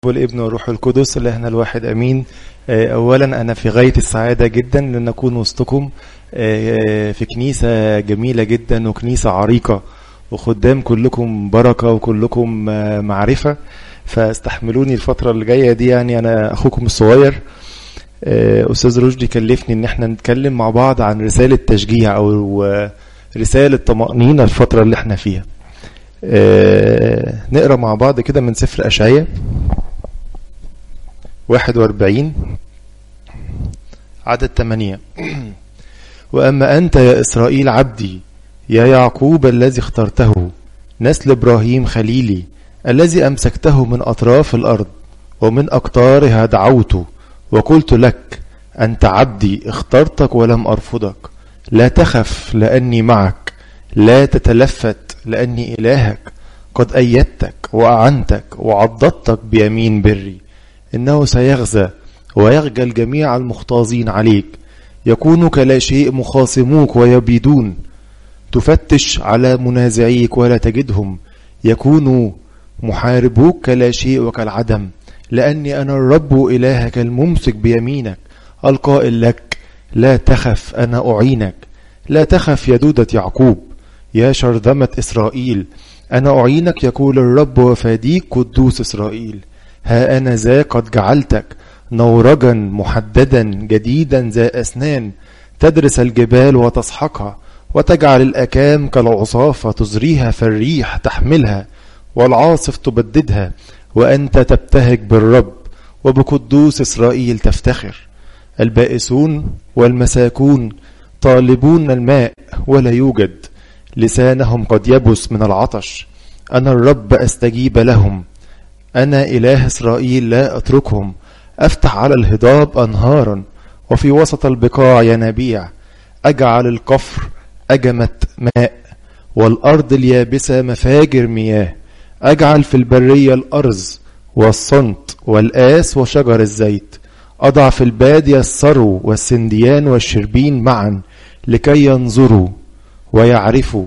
والابن والروح القدس اللي احنا الواحد امين اولا انا في غايه السعاده جدا ان اكون وسطكم في كنيسه جميله جدا وكنيسه عريقه وخدام كلكم بركه وكلكم معرفه فاستحملوني الفتره اللي جايه دي يعني انا اخوكم الصغير استاذ رشدي كلفني ان احنا نتكلم مع بعض عن رساله تشجيع او رساله طمانينه الفتره اللي احنا فيها نقرا مع بعض كده من سفر اشعياء 41 عدد 8 وأما أنت يا إسرائيل عبدي يا يعقوب الذي اخترته نسل إبراهيم خليلي الذي أمسكته من أطراف الأرض ومن أقطارها دعوت وقلت لك أنت عبدي اخترتك ولم أرفضك لا تخف لأني معك لا تتلفت لأني إلهك قد أيدتك وأعنتك وعضدتك بيمين بري إنه سيغزى ويخجل جميع المختاظين عليك يكون كلا شيء مخاصموك ويبيدون تفتش على منازعيك ولا تجدهم يكون محاربوك كلا شيء وكالعدم لأني أنا الرب إلهك الممسك بيمينك القائل لك لا تخف أنا أعينك لا تخف يا دودة يعقوب يا شرذمة إسرائيل أنا أعينك يقول الرب وفاديك قدوس إسرائيل ها أنا ذا قد جعلتك نورجا محددا جديدا ذا أسنان تدرس الجبال وتسحقها وتجعل الأكام كالعصافة تزريها فالريح تحملها والعاصف تبددها وأنت تبتهج بالرب وبقدوس إسرائيل تفتخر البائسون والمساكون طالبون الماء ولا يوجد لسانهم قد يبس من العطش أنا الرب أستجيب لهم أنا إله إسرائيل لا أتركهم أفتح على الهضاب أنهارا وفي وسط البقاع ينابيع أجعل القفر أجمة ماء والأرض اليابسة مفاجر مياه أجعل في البرية الأرز والصنت والآس وشجر الزيت أضع في البادية الثرو والسنديان والشربين معا لكي ينظروا ويعرفوا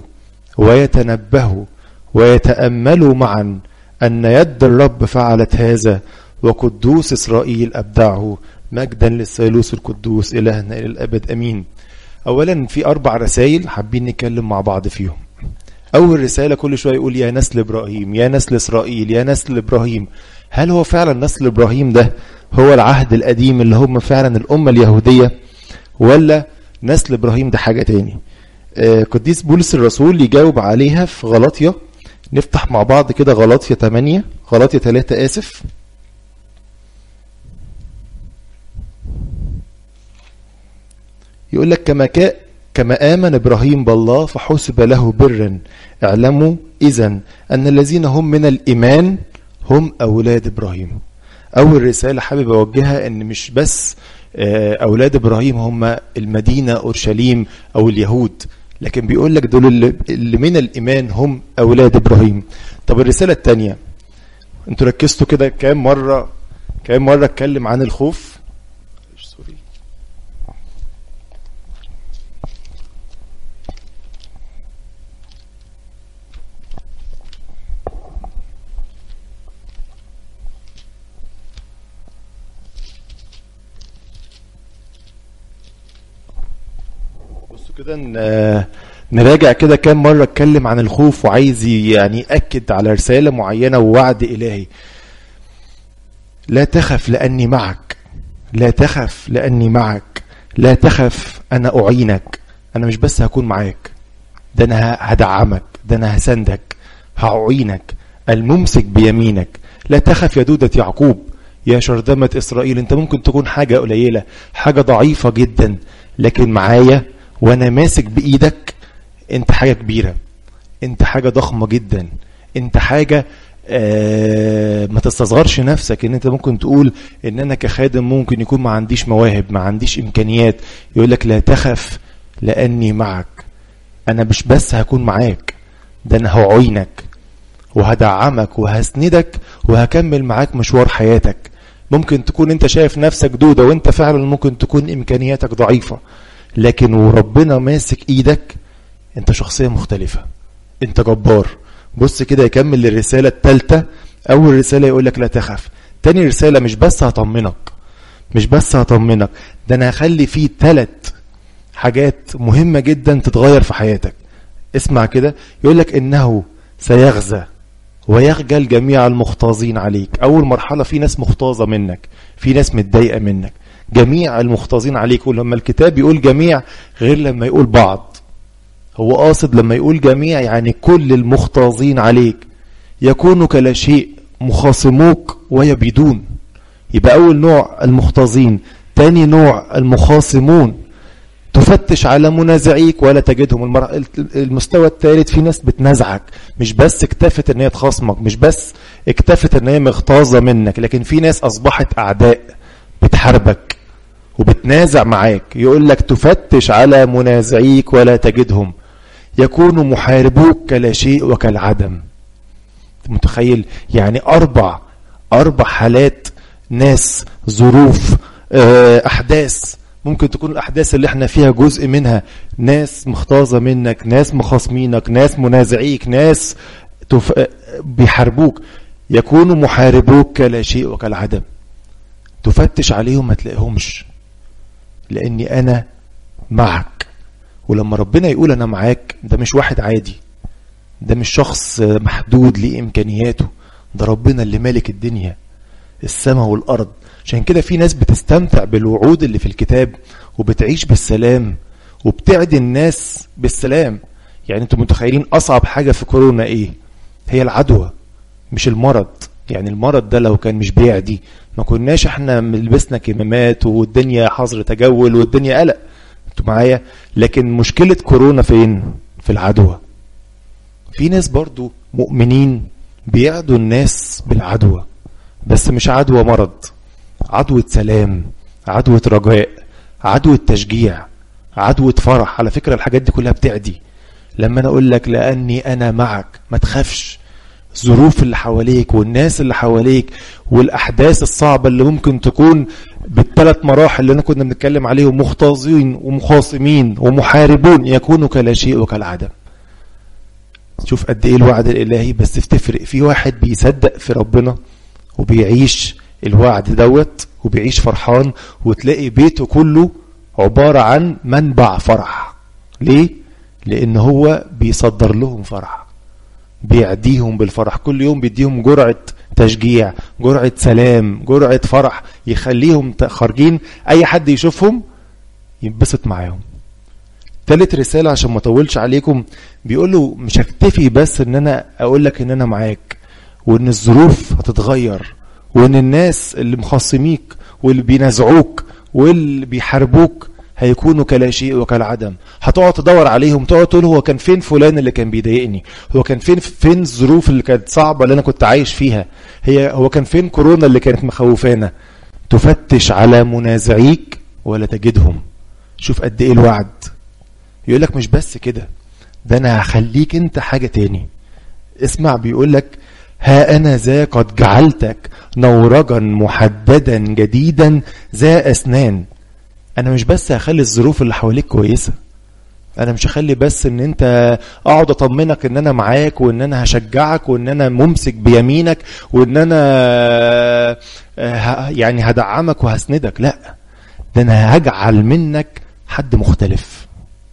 ويتنبهوا ويتأملوا معا أن يد الرب فعلت هذا وقدوس إسرائيل أبدعه مجدا للثالوث القدوس إلهنا إلى الأبد أمين أولا في أربع رسائل حابين نتكلم مع بعض فيهم أول رسالة كل شوية يقول يا نسل إبراهيم يا نسل إسرائيل يا نسل إبراهيم هل هو فعلا نسل إبراهيم ده هو العهد القديم اللي هم فعلا الأمة اليهودية ولا نسل إبراهيم ده حاجة تاني آه قديس بولس الرسول يجاوب عليها في غلطية نفتح مع بعض كده غلطية 8 غلطية 3 آسف يقول لك كما كا كما آمن إبراهيم بالله فحسب له برا اعلموا إذا أن الذين هم من الإيمان هم أولاد إبراهيم أول رسالة حابب أوجهها أن مش بس أولاد إبراهيم هم المدينة أورشليم أو اليهود لكن بيقول لك دول اللي من الإيمان هم أولاد إبراهيم طب الرسالة الثانية انتوا ركزتوا كده كام مرة كام مرة اتكلم عن الخوف سوري بصوا كده نراجع كده كام مرة اتكلم عن الخوف وعايز يعني يأكد على رسالة معينة ووعد إلهي لا تخف لأني معك لا تخف لأني معك لا تخف أنا أعينك أنا مش بس هكون معاك ده أنا هدعمك ده أنا هسندك هأعينك الممسك بيمينك لا تخف يا دودة يعقوب يا شرذمة إسرائيل أنت ممكن تكون حاجة قليلة حاجة ضعيفة جدا لكن معايا وأنا ماسك بإيدك انت حاجة كبيرة انت حاجة ضخمة جدا انت حاجة آه ما تستصغرش نفسك ان انت ممكن تقول ان انا كخادم ممكن يكون ما عنديش مواهب ما عنديش امكانيات يقول لك لا تخف لاني معك انا مش بس هكون معاك ده انا هعينك وهدعمك وهسندك وهكمل معاك مشوار حياتك ممكن تكون انت شايف نفسك دودة وانت فعلا ممكن تكون امكانياتك ضعيفة لكن وربنا ماسك ايدك انت شخصية مختلفة انت جبار بص كده يكمل الرسالة الثالثة اول رسالة يقول لك لا تخف تاني رسالة مش بس هطمنك مش بس هطمنك ده انا هخلي فيه ثلاث حاجات مهمة جدا تتغير في حياتك اسمع كده يقول لك انه سيغزى ويخجل جميع المختازين عليك اول مرحلة في ناس مختازة منك في ناس متضايقة منك جميع المختازين عليك ولما الكتاب يقول جميع غير لما يقول بعض هو قاصد لما يقول جميع يعني كل المختازين عليك يكونوا كلا شيء مخاصموك ويبيدون يبقى أول نوع المختازين تاني نوع المخاصمون تفتش على منازعيك ولا تجدهم المر... المستوى الثالث في ناس بتنازعك مش بس اكتفت ان هي تخاصمك مش بس اكتفت ان هي مغتاظة منك لكن في ناس اصبحت اعداء بتحاربك وبتنازع معاك يقول لك تفتش على منازعيك ولا تجدهم يكونوا محاربوك كلا شيء وكالعدم متخيل يعني أربع أربع حالات ناس ظروف أحداث ممكن تكون الأحداث اللي احنا فيها جزء منها ناس مختازة منك ناس مخاصمينك ناس منازعيك ناس تف... بيحاربوك يكونوا محاربوك كلا شيء وكالعدم تفتش عليهم ما تلاقيهمش لأني أنا معك ولما ربنا يقول أنا معاك ده مش واحد عادي ده مش شخص محدود لإمكانياته ده ربنا اللي مالك الدنيا السماء والأرض عشان كده في ناس بتستمتع بالوعود اللي في الكتاب وبتعيش بالسلام وبتعدي الناس بالسلام يعني انتم متخيلين أصعب حاجة في كورونا إيه هي العدوى مش المرض يعني المرض ده لو كان مش بيعدي ما كناش احنا لبسنا كمامات والدنيا حظر تجول والدنيا قلق انتوا معايا لكن مشكلة كورونا فين في العدوى في ناس برضو مؤمنين بيعدوا الناس بالعدوى بس مش عدوى مرض عدوى سلام عدوى رجاء عدوى تشجيع عدوى فرح على فكرة الحاجات دي كلها بتعدي لما انا اقول لك لاني انا معك ما تخافش الظروف اللي حواليك والناس اللي حواليك والاحداث الصعبه اللي ممكن تكون بالثلاث مراحل اللي انا كنا بنتكلم عليهم مختازين ومخاصمين ومحاربون يكونوا كلا شيء وكالعدم شوف قد ايه الوعد الالهي بس بتفرق في واحد بيصدق في ربنا وبيعيش الوعد دوت وبيعيش فرحان وتلاقي بيته كله عباره عن منبع فرح ليه لان هو بيصدر لهم فرح بيعديهم بالفرح كل يوم بيديهم جرعة تشجيع جرعة سلام جرعة فرح يخليهم خارجين أي حد يشوفهم ينبسط معاهم تالت رسالة عشان ما اطولش عليكم بيقول له مش هكتفي بس ان انا اقول لك ان انا معاك وان الظروف هتتغير وان الناس اللي مخصميك واللي بينازعوك واللي بيحاربوك هيكونوا كلا شيء وكالعدم هتقعد تدور عليهم تقعد تقول هو كان فين فلان اللي كان بيضايقني هو كان فين فين الظروف اللي كانت صعبة اللي انا كنت عايش فيها هي هو كان فين كورونا اللي كانت مخوفانا تفتش على منازعيك ولا تجدهم شوف قد ايه الوعد يقول لك مش بس كده ده انا هخليك انت حاجة تاني اسمع بيقول لك ها انا ذا قد جعلتك نورجا محددا جديدا ذا اسنان انا مش بس هخلي الظروف اللي حواليك كويسه انا مش هخلي بس ان انت اقعد اطمنك ان انا معاك وان انا هشجعك وان انا ممسك بيمينك وان انا يعني هدعمك وهسندك لا ده انا هجعل منك حد مختلف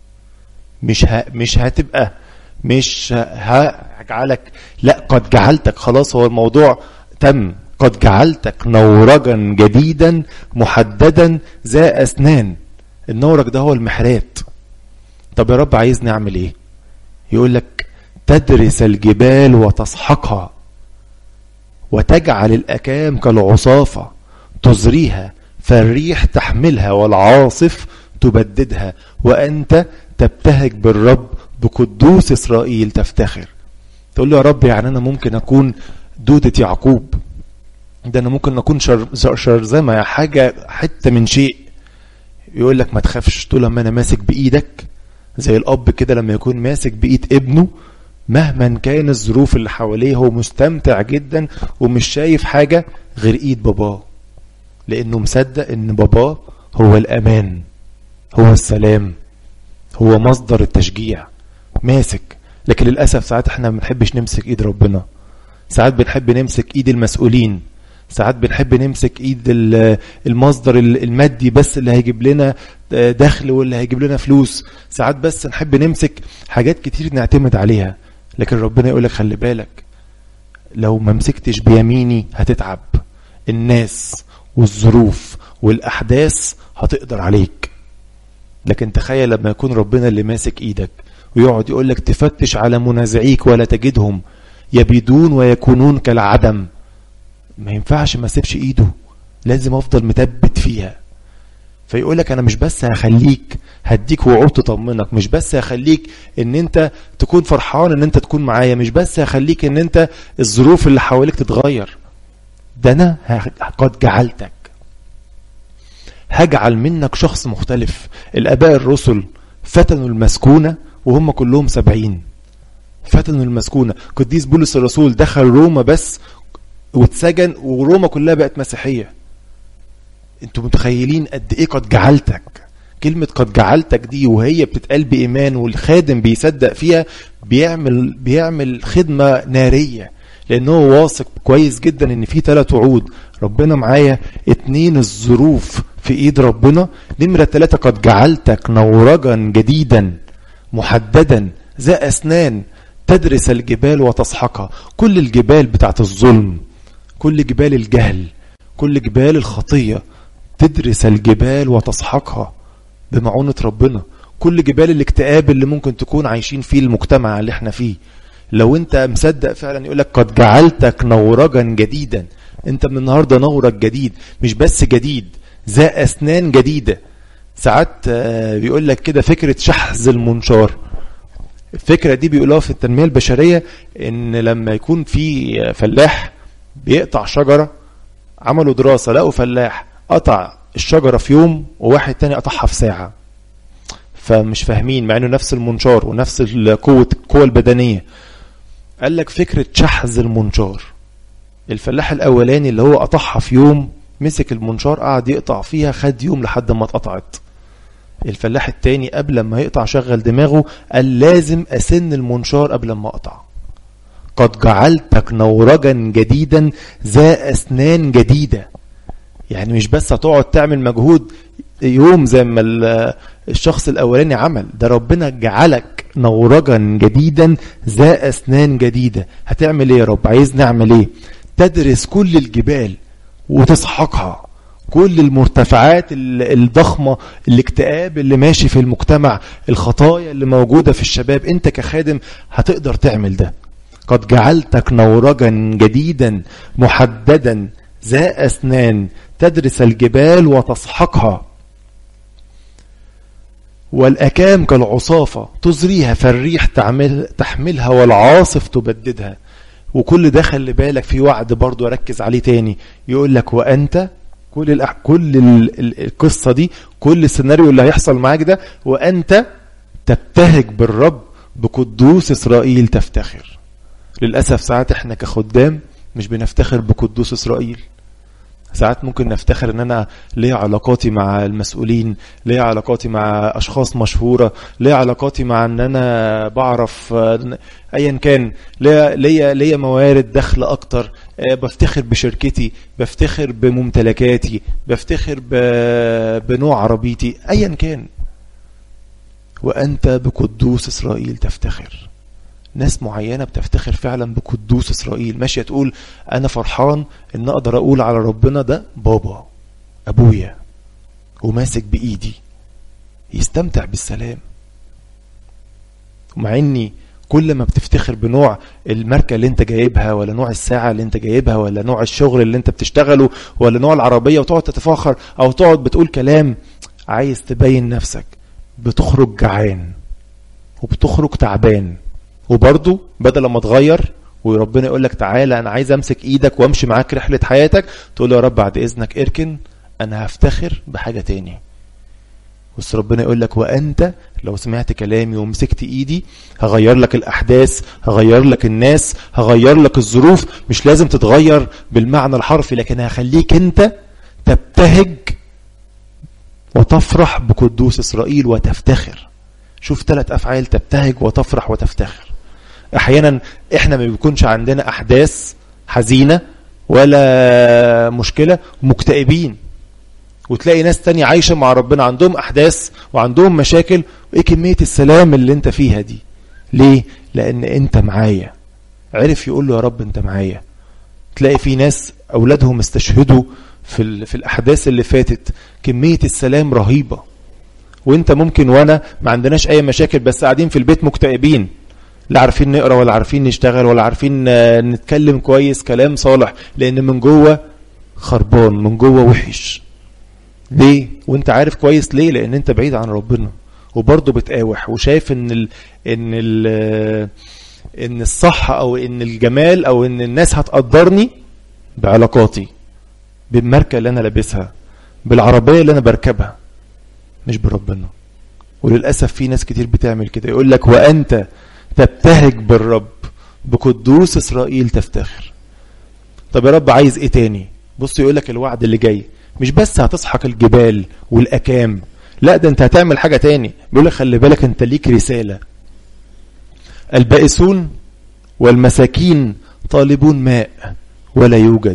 مش ه... مش هتبقى مش هجعلك لا قد جعلتك خلاص هو الموضوع تم قد جعلتك نورجا جديدا محددا ذا أسنان النورج ده هو المحرات طب يا رب عايزني أعمل إيه يقول لك تدرس الجبال وتسحقها وتجعل الأكام كالعصافة تزريها فالريح تحملها والعاصف تبددها وأنت تبتهج بالرب بقدوس إسرائيل تفتخر تقول له يا رب يعني أنا ممكن أكون دودة يعقوب ده انا ممكن اكون شر شرذمه حاجه حته من شيء يقول لك ما تخافش طول ما انا ماسك بايدك زي الاب كده لما يكون ماسك بايد ابنه مهما كان الظروف اللي حواليه هو مستمتع جدا ومش شايف حاجه غير ايد باباه لانه مصدق ان باباه هو الامان هو السلام هو مصدر التشجيع ماسك لكن للاسف ساعات احنا ما بنحبش نمسك ايد ربنا ساعات بنحب نمسك ايد المسؤولين ساعات بنحب نمسك ايد المصدر المادي بس اللي هيجيب لنا دخل واللي هيجيب لنا فلوس ساعات بس نحب نمسك حاجات كتير نعتمد عليها لكن ربنا يقول لك خلي بالك لو ما مسكتش بيميني هتتعب الناس والظروف والاحداث هتقدر عليك لكن تخيل لما يكون ربنا اللي ماسك ايدك ويقعد يقول لك تفتش على منازعيك ولا تجدهم يبيدون ويكونون كالعدم ما ينفعش ما اسيبش ايده لازم افضل مثبت فيها فيقول لك انا مش بس هخليك هديك وعود تطمنك مش بس هخليك ان انت تكون فرحان ان انت تكون معايا مش بس هخليك ان انت الظروف اللي حواليك تتغير ده انا قد جعلتك هجعل منك شخص مختلف الاباء الرسل فتنوا المسكونة وهم كلهم سبعين فتنوا المسكونة قديس بولس الرسول دخل روما بس واتسجن وروما كلها بقت مسيحية انتوا متخيلين قد ايه قد جعلتك كلمة قد جعلتك دي وهي بتتقال بإيمان والخادم بيصدق فيها بيعمل بيعمل خدمة نارية لأنه واثق كويس جدا إن في ثلاث وعود ربنا معايا اتنين الظروف في إيد ربنا نمرة ثلاثة قد جعلتك نورجا جديدا محددا ذا أسنان تدرس الجبال وتصحقها كل الجبال بتاعت الظلم كل جبال الجهل كل جبال الخطية تدرس الجبال وتصحقها بمعونة ربنا كل جبال الاكتئاب اللي ممكن تكون عايشين فيه المجتمع اللي احنا فيه لو انت مصدق فعلا يقولك قد جعلتك نورجا جديدا انت من النهاردة نورك جديد مش بس جديد ذا اسنان جديدة ساعات بيقول لك كده فكرة شحذ المنشار الفكرة دي بيقولوها في التنمية البشرية ان لما يكون في فلاح بيقطع شجرة عملوا دراسة لقوا فلاح قطع الشجرة في يوم وواحد تاني قطعها في ساعة فمش فاهمين مع انه نفس المنشار ونفس القوة القوة البدنية قال لك فكرة شحذ المنشار الفلاح الاولاني اللي هو قطعها في يوم مسك المنشار قعد يقطع فيها خد يوم لحد ما اتقطعت الفلاح التاني قبل ما يقطع شغل دماغه قال لازم اسن المنشار قبل ما اقطع قد جعلتك نورجا جديدا ذا اسنان جديده يعني مش بس هتقعد تعمل مجهود يوم زي ما الشخص الاولاني عمل ده ربنا جعلك نورجا جديدا ذا اسنان جديده هتعمل ايه يا رب عايز نعمل ايه تدرس كل الجبال وتسحقها كل المرتفعات الضخمة الاكتئاب اللي ماشي في المجتمع الخطايا اللي موجودة في الشباب انت كخادم هتقدر تعمل ده قد جعلتك نورجا جديدا محددا ذا أسنان تدرس الجبال وتسحقها والأكام كالعصافة تزريها فالريح تعمل تحملها والعاصف تبددها وكل ده خلي بالك في وعد برضو ركز عليه تاني يقول لك وأنت كل الأح... كل ال... ال... القصة دي كل السيناريو اللي هيحصل معاك ده وأنت تبتهج بالرب بقدوس إسرائيل تفتخر للأسف ساعات احنا كخدام مش بنفتخر بقدوس إسرائيل ساعات ممكن نفتخر ان انا ليا علاقاتي مع المسؤولين ليا علاقاتي مع اشخاص مشهوره ليا علاقاتي مع ان انا بعرف ايا كان ليا ليا ليا موارد دخل اكتر بفتخر بشركتي بفتخر بممتلكاتي بفتخر بنوع عربيتي ايا كان وانت بقدوس اسرائيل تفتخر ناس معينة بتفتخر فعلا بقدوس إسرائيل ماشية تقول أنا فرحان إن أقدر أقول على ربنا ده بابا أبويا وماسك بإيدي يستمتع بالسلام ومع إني كل ما بتفتخر بنوع الماركة اللي انت جايبها ولا نوع الساعة اللي انت جايبها ولا نوع الشغل اللي انت بتشتغله ولا نوع العربية وتقعد تتفاخر او تقعد بتقول كلام عايز تبين نفسك بتخرج جعان وبتخرج تعبان وبرضه بدل ما تغير وربنا يقول لك تعالى انا عايز امسك ايدك وامشي معاك رحله حياتك تقول له يا رب بعد اذنك اركن انا هفتخر بحاجه تاني بس ربنا يقول لك وانت لو سمعت كلامي ومسكت ايدي هغير لك الاحداث هغير لك الناس هغير لك الظروف مش لازم تتغير بالمعنى الحرفي لكن هخليك انت تبتهج وتفرح بقدوس اسرائيل وتفتخر شوف ثلاث افعال تبتهج وتفرح وتفتخر احيانا احنا ما بيكونش عندنا احداث حزينه ولا مشكلة مكتئبين وتلاقي ناس تانية عايشة مع ربنا عندهم أحداث وعندهم مشاكل وإيه كمية السلام اللي انت فيها دي ليه؟ لأن انت معايا عرف يقول له يا رب انت معايا تلاقي في ناس أولادهم استشهدوا في, في الأحداث اللي فاتت كمية السلام رهيبة وانت ممكن وانا ما عندناش اي مشاكل بس قاعدين في البيت مكتئبين لا عارفين نقرا ولا عارفين نشتغل ولا عارفين نتكلم كويس كلام صالح لان من جوه خربان من جوه وحش ليه وانت عارف كويس ليه لان انت بعيد عن ربنا وبرضه بتقاوح وشايف ان ال ان ال ان الصح او ان الجمال او ان الناس هتقدرني بعلاقاتي بالماركه اللي انا لابسها بالعربيه اللي انا بركبها مش بربنا وللاسف في ناس كتير بتعمل كده يقول لك وانت تبتهج بالرب بقدوس اسرائيل تفتخر طب يا رب عايز ايه تاني بص يقول لك الوعد اللي جاي مش بس هتسحق الجبال والاكام لا ده انت هتعمل حاجه تاني بيقول لك خلي بالك انت ليك رساله البائسون والمساكين طالبون ماء ولا يوجد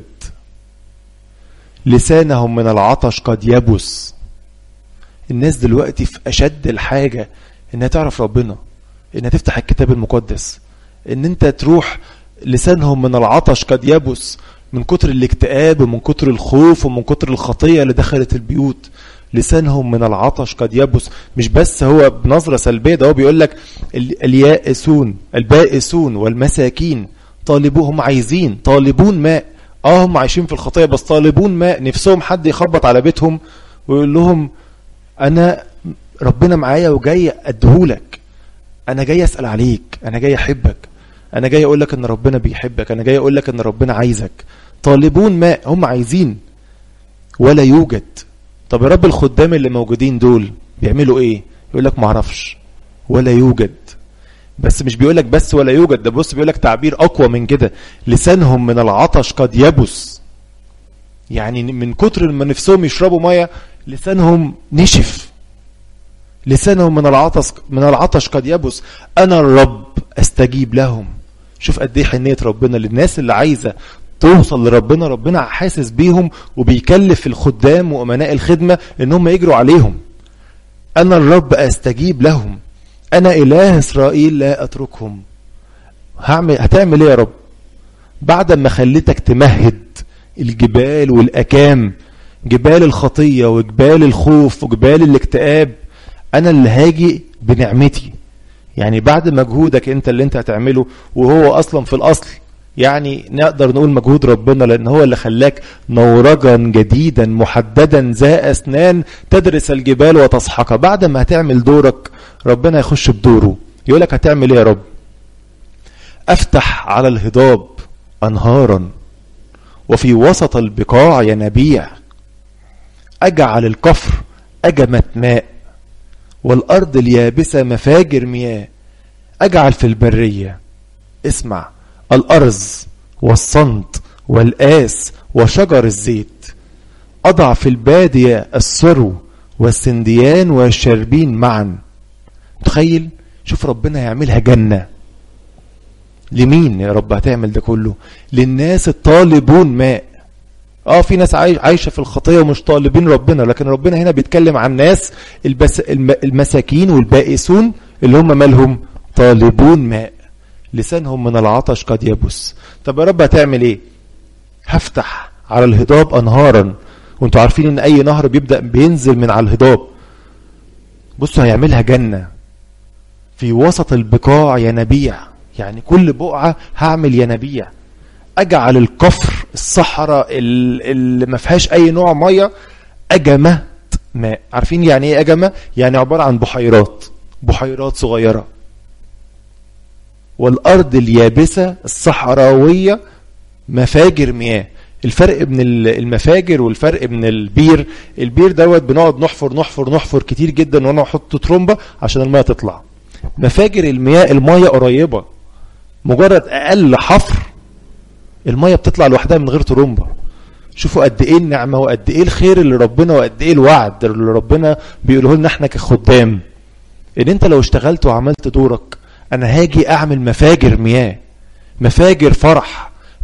لسانهم من العطش قد يبس الناس دلوقتي في اشد الحاجه انها تعرف ربنا انها تفتح الكتاب المقدس ان انت تروح لسانهم من العطش قد يبس من كتر الاكتئاب ومن كتر الخوف ومن كتر الخطيه اللي دخلت البيوت لسانهم من العطش قد يبس مش بس هو بنظرة سلبية ده هو بيقول لك اليائسون البائسون والمساكين طالبوهم عايزين طالبون ماء اه هم عايشين في الخطية بس طالبون ماء نفسهم حد يخبط على بيتهم ويقول لهم انا ربنا معايا وجاي اديهولك انا جاي اسال عليك انا جاي احبك انا جاي اقول لك ان ربنا بيحبك انا جاي اقول لك ان ربنا عايزك طالبون ماء هم عايزين ولا يوجد طب يا رب الخدام اللي موجودين دول بيعملوا ايه يقول لك معرفش ولا يوجد بس مش بيقول لك بس ولا يوجد ده بص بيقول لك تعبير اقوى من كده لسانهم من العطش قد يبس يعني من كتر ما نفسهم يشربوا ميه لسانهم نشف لسانهم من العطش من العطش قد يبس انا الرب استجيب لهم شوف قد ايه حنيه ربنا للناس اللي عايزه توصل لربنا ربنا حاسس بيهم وبيكلف الخدام وامناء الخدمه ان هم يجروا عليهم انا الرب استجيب لهم انا اله اسرائيل لا اتركهم هعمل هتعمل ايه يا رب بعد ما خليتك تمهد الجبال والاكام جبال الخطيه وجبال الخوف وجبال الاكتئاب انا اللي هاجي بنعمتي يعني بعد مجهودك انت اللي انت هتعمله وهو اصلا في الاصل يعني نقدر نقول مجهود ربنا لان هو اللي خلاك نورجا جديدا محددا ذا اسنان تدرس الجبال وتسحقها بعد ما هتعمل دورك ربنا يخش بدوره يقول لك هتعمل ايه يا رب افتح على الهضاب انهارا وفي وسط البقاع ينابيع اجعل الكفر اجمة ماء والارض اليابسة مفاجر مياه اجعل في البرية اسمع الأرز والصنط والآس وشجر الزيت أضع في البادية السرو والسنديان والشربين معا تخيل شوف ربنا هيعملها جنة لمين يا رب هتعمل ده كله للناس الطالبون ماء اه في ناس عايشة في الخطية ومش طالبين ربنا لكن ربنا هنا بيتكلم عن ناس البس المساكين والبائسون اللي هم مالهم طالبون ماء لسانهم من العطش قد يبس طب يا رب هتعمل ايه هفتح على الهضاب انهارا وانتوا عارفين ان اي نهر بيبدا بينزل من على الهضاب بصوا هيعملها جنه في وسط البقاع ينابيع يعني كل بقعه هعمل ينابيع اجعل الكفر الصحراء اللي ما فيهاش اي نوع ميه اجمه ماء عارفين يعني ايه اجمه يعني عباره عن بحيرات بحيرات صغيره والأرض اليابسة الصحراوية مفاجر مياه الفرق بين المفاجر والفرق بين البير البير دوت بنقعد نحفر نحفر نحفر كتير جدا وانا احط ترومبه عشان الميه تطلع مفاجر المياه الميه قريبه مجرد اقل حفر الميه بتطلع لوحدها من غير ترومبه شوفوا قد ايه النعمه وقد ايه الخير اللي ربنا وقد ايه الوعد اللي ربنا بيقوله لنا احنا كخدام ان انت لو اشتغلت وعملت دورك انا هاجي اعمل مفاجر مياه مفاجر فرح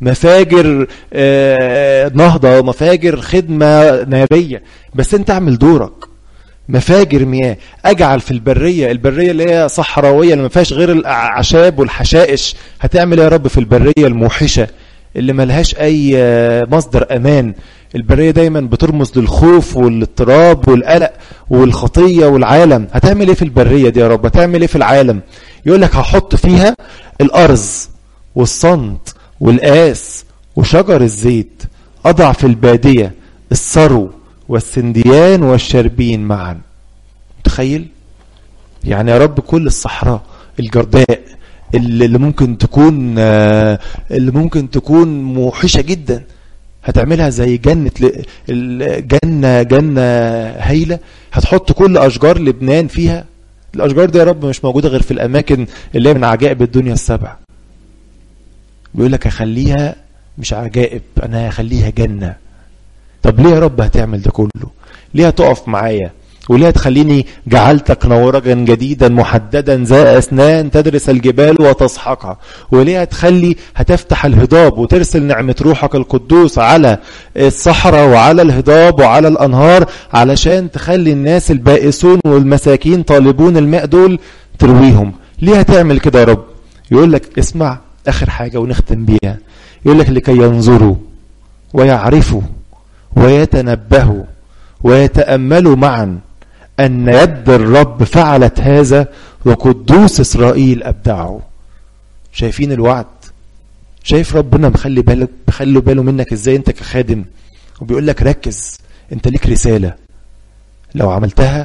مفاجر آه، نهضة مفاجر خدمة نارية بس انت اعمل دورك مفاجر مياه اجعل في البرية البرية اللي هي صحراوية اللي ما فيهاش غير الاعشاب والحشائش هتعمل ايه يا رب في البرية الموحشة اللي ملهاش اي آه، مصدر امان البرية دايما بترمز للخوف والاضطراب والقلق والخطية والعالم هتعمل ايه في البرية دي يا رب هتعمل ايه في العالم يقول لك هحط فيها الارز والصمت والقاس وشجر الزيت اضع في البادية الثرو والسنديان والشربين معا متخيل يعني يا رب كل الصحراء الجرداء اللي ممكن تكون اللي ممكن تكون موحشة جدا هتعملها زي جنة جنة جنة هايلة هتحط كل أشجار لبنان فيها الأشجار دي يا رب مش موجودة غير في الأماكن اللي هي من عجائب الدنيا السبع بيقول لك هخليها مش عجائب أنا هخليها جنة طب ليه يا رب هتعمل ده كله ليه هتقف معايا وليه تخليني جعلتك نورجا جديدا محددا ذا أسنان تدرس الجبال وتسحقها وليه هتخلي هتفتح الهضاب وترسل نعمة روحك القدوس على الصحراء وعلى الهضاب وعلى الأنهار علشان تخلي الناس البائسون والمساكين طالبون الماء دول ترويهم ليه هتعمل كده يا رب يقول لك اسمع آخر حاجة ونختم بيها يقول لك لكي ينظروا ويعرفوا ويتنبهوا ويتأملوا معا أن يد الرب فعلت هذا وقدوس إسرائيل أبدعه شايفين الوعد شايف ربنا مخلي بالك مخلي باله منك ازاي انت كخادم وبيقول لك ركز انت ليك رسالة لو عملتها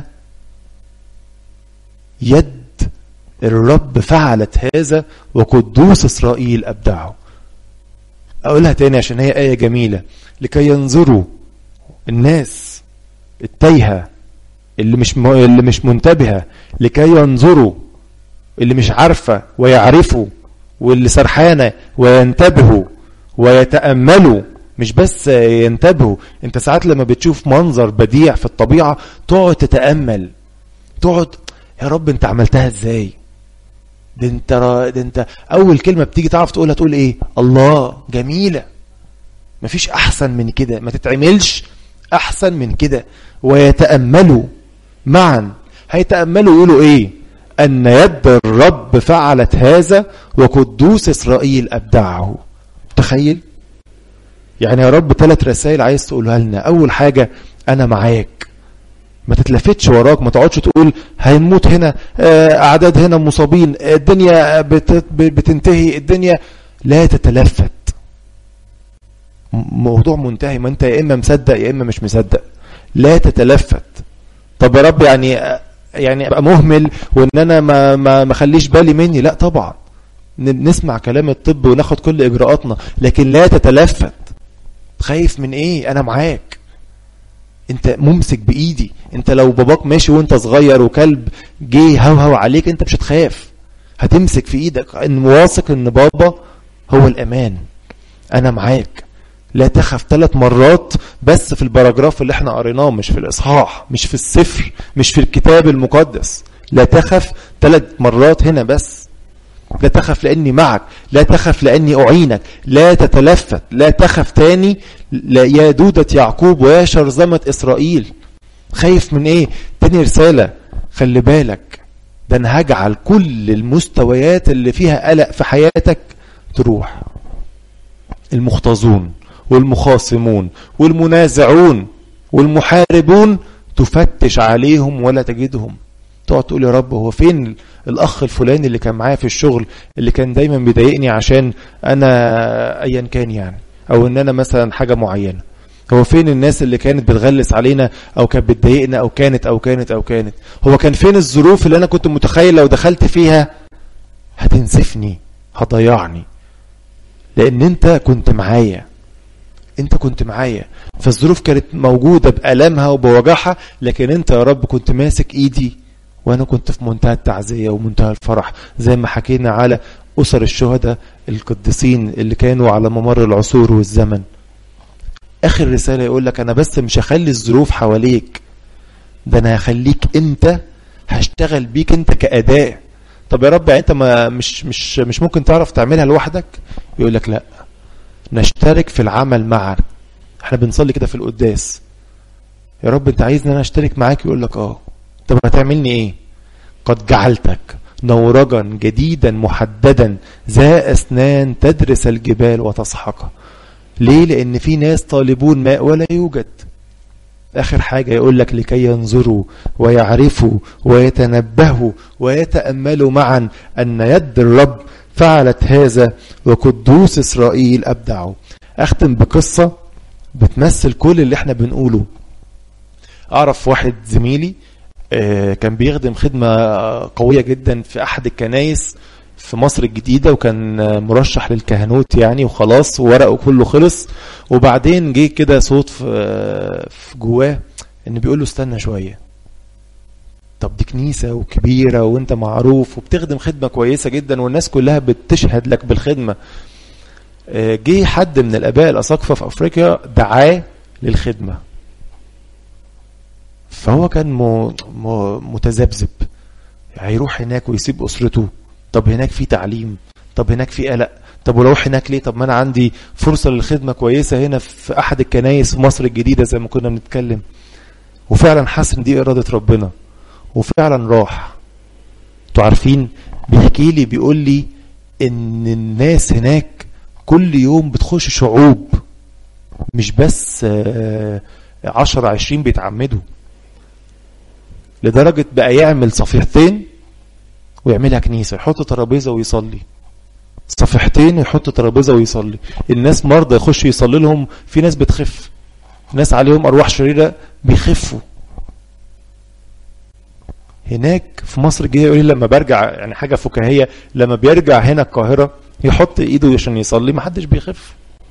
يد الرب فعلت هذا وقدوس إسرائيل أبدعه أقولها تاني عشان هي آية جميلة لكي ينظروا الناس التايهه اللي مش م... اللي مش منتبهه لكي ينظروا اللي مش عارفه ويعرفوا واللي سرحانه وينتبهوا ويتاملوا مش بس ينتبهوا انت ساعات لما بتشوف منظر بديع في الطبيعه تقعد تتامل تقعد يا رب انت عملتها ازاي ده انت را... ده انت اول كلمه بتيجي تعرف تقولها تقول ايه الله جميله مفيش احسن من كده ما تتعملش احسن من كده ويتاملوا معا هيتاملوا يقولوا ايه ان يد الرب فعلت هذا وقدوس اسرائيل ابدعه تخيل يعني يا رب ثلاث رسائل عايز تقولها لنا اول حاجه انا معاك ما تتلفتش وراك ما تقعدش تقول هنموت هنا اعداد هنا مصابين الدنيا بتنتهي الدنيا لا تتلفت موضوع منتهي ما انت يا اما مصدق يا اما مش مصدق لا تتلفت طب يا رب يعني يعني ابقى مهمل وان انا ما ما ما اخليش بالي مني لا طبعا نسمع كلام الطب وناخد كل اجراءاتنا لكن لا تتلفت خايف من ايه انا معاك انت ممسك بايدي انت لو باباك ماشي وانت صغير وكلب جه هوهو عليك انت مش هتخاف هتمسك في ايدك ان واثق ان بابا هو الامان انا معاك لا تخف ثلاث مرات بس في البراجراف اللي احنا قريناه مش في الاصحاح مش في السفر مش في الكتاب المقدس لا تخف ثلاث مرات هنا بس لا تخف لاني معك لا تخف لاني اعينك لا تتلفت لا تخف تاني لا يا دودة يعقوب ويا شرذمة اسرائيل خايف من ايه تاني رسالة خلي بالك ده انا هجعل كل المستويات اللي فيها قلق في حياتك تروح المختزون والمخاصمون والمنازعون والمحاربون تفتش عليهم ولا تجدهم تقعد تقول يا رب هو فين الاخ الفلاني اللي كان معايا في الشغل اللي كان دايما بيضايقني عشان انا ايا كان يعني او ان انا مثلا حاجه معينه هو فين الناس اللي كانت بتغلس علينا او كانت بتضايقنا او كانت او كانت او كانت هو كان فين الظروف اللي انا كنت متخيل لو دخلت فيها هتنسفني هتضيعني لان انت كنت معايا انت كنت معايا فالظروف كانت موجودة بألمها وبوجعها لكن انت يا رب كنت ماسك ايدي وانا كنت في منتهى التعزية ومنتهى الفرح زي ما حكينا على أسر الشهداء القديسين اللي كانوا على ممر العصور والزمن آخر رسالة يقول لك أنا بس مش هخلي الظروف حواليك ده أنا هخليك أنت هشتغل بيك أنت كأداء طب يا رب يعني أنت ما مش مش مش ممكن تعرف تعملها لوحدك يقول لك لا نشترك في العمل معا احنا بنصلي كده في القداس يا رب انت عايزني انا اشترك معاك يقول لك اه طب هتعملني ايه قد جعلتك نورجا جديدا محددا ذا اسنان تدرس الجبال وتسحقها ليه لان في ناس طالبون ماء ولا يوجد اخر حاجه يقول لك لكي ينظروا ويعرفوا ويتنبهوا ويتاملوا معا ان يد الرب فعلت هذا وقدوس اسرائيل ابدعوا اختم بقصه بتمثل كل اللي احنا بنقوله اعرف واحد زميلي كان بيخدم خدمة قوية جدا في أحد الكنايس في مصر الجديدة وكان مرشح للكهنوت يعني وخلاص وورقه كله خلص وبعدين جه كده صوت في جواه ان بيقول له استنى شوية طب دي كنيسة وكبيرة وانت معروف وبتخدم خدمة كويسة جدا والناس كلها بتشهد لك بالخدمة جه حد من الاباء الاساقفة في افريقيا دعاه للخدمة فهو كان م... م... متذبذب هيروح هناك ويسيب اسرته طب هناك في تعليم طب هناك في قلق طب ولو هناك ليه طب ما انا عندي فرصه للخدمه كويسه هنا في احد الكنايس في مصر الجديده زي ما كنا بنتكلم وفعلا حس ان دي اراده ربنا وفعلا راح انتوا عارفين بيحكي لي بيقول لي ان الناس هناك كل يوم بتخش شعوب مش بس عشرة عشرين بيتعمدوا لدرجة بقى يعمل صفيحتين ويعملها كنيسة يحط ترابيزة ويصلي صفيحتين ويحط ترابيزة ويصلي الناس مرضى يخش يصلي لهم في ناس بتخف ناس عليهم أرواح شريرة بيخفوا هناك في مصر الجديدة يقول لي لما برجع يعني حاجة فكاهية لما بيرجع هنا القاهرة يحط ايده عشان يصلي ما حدش بيخف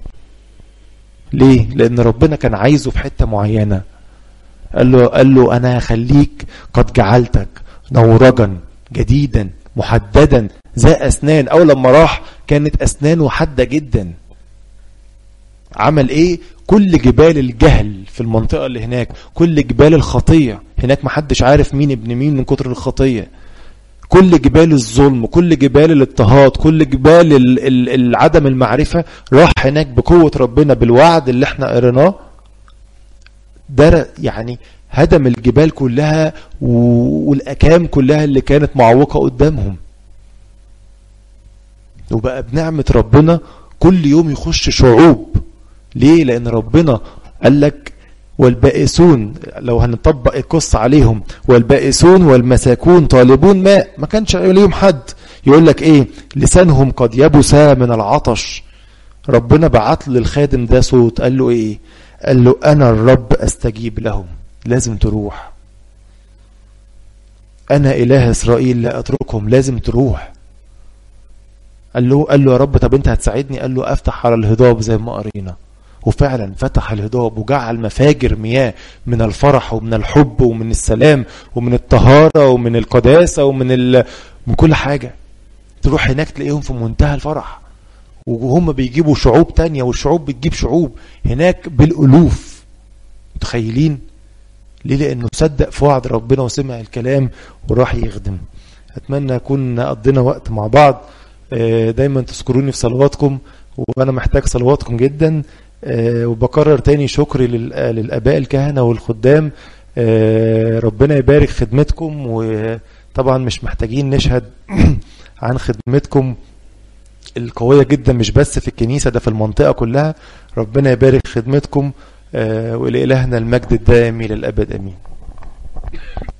ليه لان ربنا كان عايزه في حتة معينة قال له قال له انا هخليك قد جعلتك نورجا جديدا محددا ذا اسنان اول لما راح كانت اسنانه حاده جدا عمل ايه كل جبال الجهل في المنطقه اللي هناك كل جبال الخطيه هناك محدش عارف مين ابن مين من كتر الخطيه كل جبال الظلم كل جبال الاضطهاد كل جبال ال ال العدم المعرفة راح هناك بقوة ربنا بالوعد اللي احنا قريناه ده يعني هدم الجبال كلها والأكام كلها اللي كانت معوقة قدامهم وبقى بنعمة ربنا كل يوم يخش شعوب ليه لأن ربنا قال لك والبائسون لو هنطبق القصة عليهم والبائسون والمساكون طالبون ماء ما كانش عليهم حد يقول لك ايه لسانهم قد يبس من العطش ربنا بعت للخادم ده صوت قال له ايه قال له انا الرب استجيب لهم لازم تروح انا اله اسرائيل لا اتركهم لازم تروح قال له قال له يا رب طب انت هتساعدني قال له افتح على الهضاب زي ما قرينا وفعلا فتح الهضاب وجعل مفاجر مياه من الفرح ومن الحب ومن السلام ومن الطهارة ومن القداسة ومن ال... من كل حاجة تروح هناك تلاقيهم في منتهى الفرح وهم بيجيبوا شعوب تانية والشعوب بتجيب شعوب هناك بالألوف متخيلين ليه لأنه صدق في وعد ربنا وسمع الكلام وراح يخدم أتمنى أكون قضينا وقت مع بعض دايما تذكروني في صلواتكم وأنا محتاج صلواتكم جدا أه وبكرر تاني شكري للآباء الكهنة والخدام أه ربنا يبارك خدمتكم وطبعا مش محتاجين نشهد عن خدمتكم القوية جدا مش بس في الكنيسة ده في المنطقة كلها ربنا يبارك خدمتكم أه وإلهنا المجد الدائم للأبد أمين